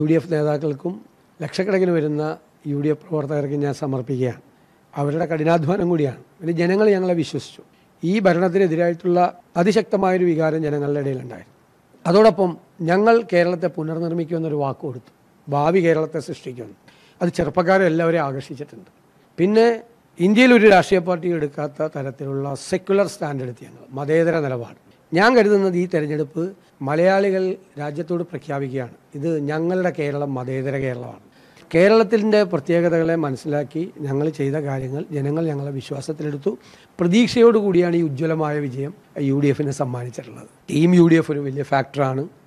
U D F നേതാക്കൾക്കും ലക്ഷക്കണക്കിന് വരുന്ന യു ഡി എഫ് പ്രവർത്തകർക്ക് ഞാൻ സമർപ്പിക്കുകയാണ് അവരുടെ കഠിനാധ്വാനം കൂടിയാണ് പിന്നെ ജനങ്ങൾ ഞങ്ങളെ വിശ്വസിച്ചു ഈ ഭരണത്തിനെതിരായിട്ടുള്ള അതിശക്തമായൊരു വികാരം ജനങ്ങളുടെ ഇടയിലുണ്ടായിരുന്നു അതോടൊപ്പം ഞങ്ങൾ കേരളത്തെ പുനർനിർമ്മിക്കുമെന്നൊരു വാക്ക് കൊടുത്തു ഭാവി കേരളത്തെ സൃഷ്ടിക്കുമെന്ന് അത് ചെറുപ്പക്കാരെ എല്ലാവരെയും ആകർഷിച്ചിട്ടുണ്ട് പിന്നെ ഇന്ത്യയിൽ ഒരു രാഷ്ട്രീയ പാർട്ടി എടുക്കാത്ത തരത്തിലുള്ള സെക്യുലർ സ്റ്റാൻഡ് എടുത്ത് ഞങ്ങൾ മതേതര നിലപാട് ഞാൻ കരുതുന്നത് ഈ തെരഞ്ഞെടുപ്പ് മലയാളികൾ രാജ്യത്തോട് പ്രഖ്യാപിക്കുകയാണ് ഇത് ഞങ്ങളുടെ കേരളം മതേതര കേരളമാണ് കേരളത്തിൻ്റെ പ്രത്യേകതകളെ മനസ്സിലാക്കി ഞങ്ങൾ ചെയ്ത കാര്യങ്ങൾ ജനങ്ങൾ ഞങ്ങളെ വിശ്വാസത്തിലെടുത്തു പ്രതീക്ഷയോടുകൂടിയാണ് ഈ ഉജ്ജ്വലമായ വിജയം യു ഡി എഫിന് സമ്മാനിച്ചിട്ടുള്ളത് ടീം യു ഡി എഫ് ഒരു വലിയ ഫാക്ടറാണ്